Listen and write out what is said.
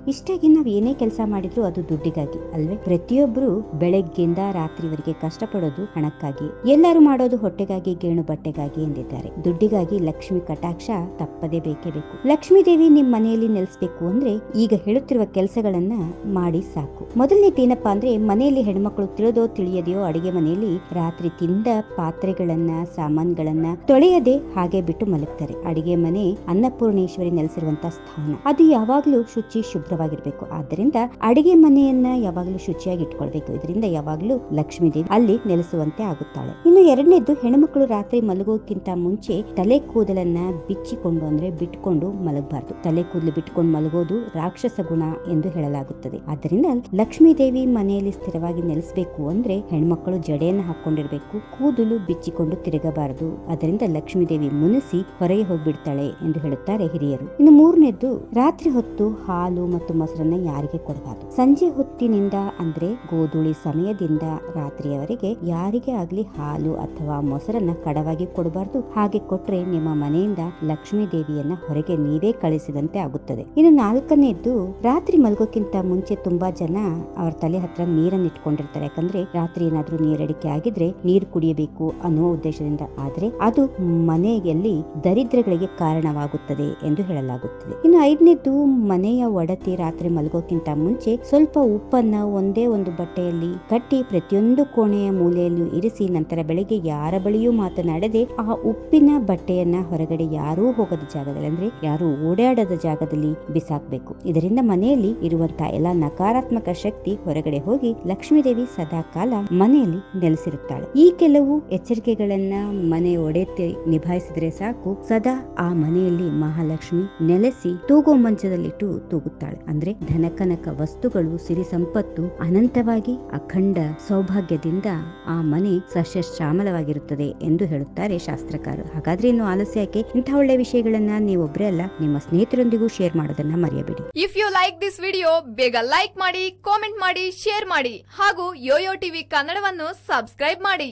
ಇಷ್ಟಾಗಿ ನಾವ್ ಏನೇ ಕೆಲಸ ಮಾಡಿದ್ರು ಅದು ದುಡ್ಡಿಗಾಗಿ ಅಲ್ವೇ ಪ್ರತಿಯೊಬ್ರು ಬೆಳಗ್ಗೆಯಿಂದ ರಾತ್ರಿವರೆಗೆ ಕಷ್ಟಪಡೋದು ಹಣಕ್ಕಾಗಿ ಎಲ್ಲರೂ ಮಾಡೋದು ಹೊಟ್ಟೆಗಾಗಿ ಗೇಣು ಬಟ್ಟೆಗಾಗಿ ಎಂದಿದ್ದಾರೆ ದುಡ್ಡಿಗಾಗಿ ಲಕ್ಷ್ಮಿ ಕಟಾಕ್ಷ ತಪ್ಪದೇ ಬೇಕೇ ಬೇಕು ಲಕ್ಷ್ಮೀ ದೇವಿ ನಿಮ್ ಮನೆಯಲ್ಲಿ ನೆಲೆಸ್ಬೇಕು ಅಂದ್ರೆ ಈಗ ಹೇಳುತ್ತಿರುವ ಕೆಲಸಗಳನ್ನ ಮಾಡಿ ಸಾಕು ಮೊದಲನೇದೇನಪ್ಪಾ ಅಂದ್ರೆ ಮನೆಯಲ್ಲಿ ಹೆಣ್ಮಕ್ಳು ತಿಳಿದೋ ತಿಳಿಯದೆಯೋ ಅಡಿಗೆ ಮನೆಯಲ್ಲಿ ರಾತ್ರಿ ತಿಂದ ಪಾತ್ರೆಗಳನ್ನ ಸಾಮಾನ್ಗಳನ್ನ ತೊಳೆಯದೆ ಹಾಗೆ ಬಿಟ್ಟು ಮಲಗ್ತಾರೆ ಅಡಿಗೆ ಮನೆ ಅನ್ನಪೂರ್ಣೇಶ್ವರಿ ನೆಲೆಸಿರುವಂತ ಸ್ಥಾನ ಅದು ಯಾವಾಗ್ಲೂ ಶುಚಿ ಶುಭ್ರವಾಗಿರ್ಬೇಕು ಆದ್ದರಿಂದ ಅಡಿಗೆ ಮನೆಯನ್ನ ಯಾವಾಗ್ಲೂ ಶುಚಿಯಾಗಿ ಇಟ್ಕೊಳ್ಬೇಕು ಇದರಿಂದ ಯಾವಾಗ್ಲೂ ಲಕ್ಷ್ಮೀ ದೇವಿ ಅಲ್ಲಿ ನೆಲೆಸುವಂತೆ ಆಗುತ್ತಾಳೆ ಇನ್ನು ಎರಡನೇದ್ದು ಹೆಣ್ಮಕ್ಳು ರಾತ್ರಿ ಮಲಗೋಕ್ಕಿಂತ ಮುಂಚೆ ತಲೆ ಕೂದಲನ್ನ ಬಿಚ್ಚಿಕೊಂಡು ಅಂದ್ರೆ ಬಿಟ್ಕೊಂಡು ಮಲಗಬಾರ್ದು ತಲೆ ಕೂದಲು ಬಿಟ್ಕೊಂಡು ಮಲಗೋದು ರಾಕ್ಷಸ ಗುಣ ಎಂದು ಹೇಳಲಾಗುತ್ತದೆ ಆದ್ದರಿಂದ ಲಕ್ಷ್ಮೀ ದೇವಿ ಮನೆಯಲ್ಲಿ ಸ್ಥಿರವಾಗಿ ನೆಲೆಸಬೇಕು ಅಂದ್ರೆ ಹೆಣ್ಮಕ್ಕಳು ಜಡೆಯನ್ನು ಹಾಕೊಂಡಿರ್ಬೇಕು ಕೂದಲು ಬಿಚ್ಚಿಕೊಂಡು ತಿರುಗಬಾರದು ಅದರಿಂದ ಲಕ್ಷ್ಮೀ ದೇವಿ ಮುನಿಸಿ ಹೊರಗೆ ಹೋಗ್ಬಿಡ್ತಾಳೆ ಎಂದು ಹೇಳುತ್ತಾರೆ ಹಿರಿಯರು ಇನ್ನು ಮೂರನೇದ್ದು ರಾತ್ರಿ ಹೊತ್ತು ಹಾಲು ಮತ್ತು ಮೊಸರನ್ನ ಯಾರಿಗೆ ಕೊಡಬಾರದು ಸಂಜೆ ಹೊತ್ತಿನಿಂದ ಅಂದ್ರೆ ಗೋಧೂಳಿ ಸಮಯದಿಂದ ರಾತ್ರಿಯವರೆಗೆ ಯಾರಿಗೆ ಆಗ್ಲಿ ಹಾಲು ಅಥವಾ ಮೊಸರನ್ನ ಕಡವಾಗಿ ಕೊಡಬಾರದು ಹಾಗೆ ಕೊಟ್ರೆ ನಿಮ್ಮ ಮನೆಯಿಂದ ಲಕ್ಷ್ಮೀ ದೇವಿಯನ್ನ ಹೊರಗೆ ನೀವೇ ಕಳಿಸಿದಂತೆ ಆಗುತ್ತದೆ ಇನ್ನು ನಾಲ್ಕನೇದ್ದು ರಾತ್ರಿ ಮಲಗೋಕ್ಕಿಂತ ಮುಂಚೆ ತುಂಬಾ ಜನ ಅವ್ರ ತಲೆ ಹತ್ರ ನೀರನ್ನ ಇಟ್ಕೊಂಡಿರ್ತಾರೆ ಯಾಕಂದ್ರೆ ರಾತ್ರಿ ಏನಾದ್ರೂ ನೀರಡಿಕೆ ಆಗಿದ್ರೆ ನೀರು ಕುಡಿಯಬೇಕು ಅನ್ನುವ ಉದ್ದೇಶದಿಂದ ಆದ್ರೆ ಅದು ಮನೆಯಲ್ಲಿ ದರಿದ್ರಗಳಿಗೆ ಕಾರಣವಾಗುತ್ತದೆ ಎಂದು ಹೇಳಲಾಗುತ್ತದೆ ಇನ್ನು ಐದನೇದ್ದು ಮನೆಯ ಒಡತಿ ರಾತ್ರಿ ಮಲಗೋಕ್ಕಿಂತ ಮುಂಚೆ ಸ್ವಲ್ಪ ಉಪ್ಪನ್ನ ಒಂದೇ ಒಂದು ಬಟ್ಟೆಯಲ್ಲಿ ಕಟ್ಟಿ ಪ್ರತಿಯೊಂದು ಕೋಣೆಯ ಮೂಲೆಯಲ್ಲೂ ಇರಿಸಿ ನಂತರ ಬೆಳಿಗ್ಗೆ ಯಾರ ಬಳಿಯೂ ಮಾತನಾಡದೆ ಆ ಉಪ್ಪಿನ ಬಟ್ಟೆಯನ್ನ ಹೊರಗಡೆ ಯಾರೂ ಹೋಗದ ಜಾಗದಲ್ಲಿ ಅಂದ್ರೆ ಯಾರು ಓಡಾಡದ ಜಾಗದಲ್ಲಿ ಬಿಸಾಕ್ಬೇಕು ಇದರಿಂದ ಮನೆಯಲ್ಲಿ ಇರುವಂತಹ ಎಲ್ಲಾ ನಕಾರಾತ್ಮಕ ಶಕ್ತಿ ಹೊರಗಡೆ ಹೋಗಿ ಲಕ್ಷ್ಮೀದೇವಿ ಸದಾ ಕಾಲ ಮನೆಯಲ್ಲಿ ನೆಲೆಸಿರುತ್ತಾಳೆ ಈ ಕೆಲವು ಎಚ್ಚರಿಕೆಗಳನ್ನ ಮನೆ ಒಡೆತೆ ನಿಭಾಯಿಸಿದ್ರೆ ಸಾಕು ಸದಾ ಆ ಮನೆಯಲ್ಲಿ ಮಹಾಲಕ್ಷ್ಮಿ ನೆಲೆಸಿ ತೂಗೋ ಮಂಚದಲ್ಲಿಟ್ಟು ತೂಗುತ್ತಾಳೆ ಅಂದ್ರೆ ಧನಕನಕ ವಸ್ತುಗಳು ಸಿರಿ ಸಂಪತ್ತು ಅನಂತವಾಗಿ ಅಖಂಡ ಸೌಭಾಗ್ಯದಿಂದ ಆ ಮನೆ ಸಸ್ಯ ಶ್ಯಾಮಲವಾಗಿರುತ್ತದೆ ಎಂದು ಹೇಳುತ್ತಾರೆ ಶಾಸ್ತ್ರಕಾರರು ಹಾಗಾದ್ರೆ ಇನ್ನು ಆಲಸ್ಯ ಯಾಕೆ ಇಂಥ ಒಳ್ಳೆ ವಿಷಯಗಳನ್ನ ನೀವೊಬ್ಬರೇ ಅಲ್ಲ ನಿಮ್ಮ ಸ್ನೇಹಿತರೊಂದಿಗೂ ಶೇರ್ ಮಾಡೋದನ್ನ ಮರೆಯಬೇಡಿ if you like this video ಬೇಗ ಲೈಕ್ ಮಾಡಿ ಕಾಮೆಂಟ್ ಮಾಡಿ ಶೇರ್ ಮಾಡಿ ಹಾಗೂ ಯೋಯೋ ಟಿವಿ ಕನ್ನಡವನ್ನು ಸಬ್ಸ್ಕ್ರೈಬ್ ಮಾಡಿ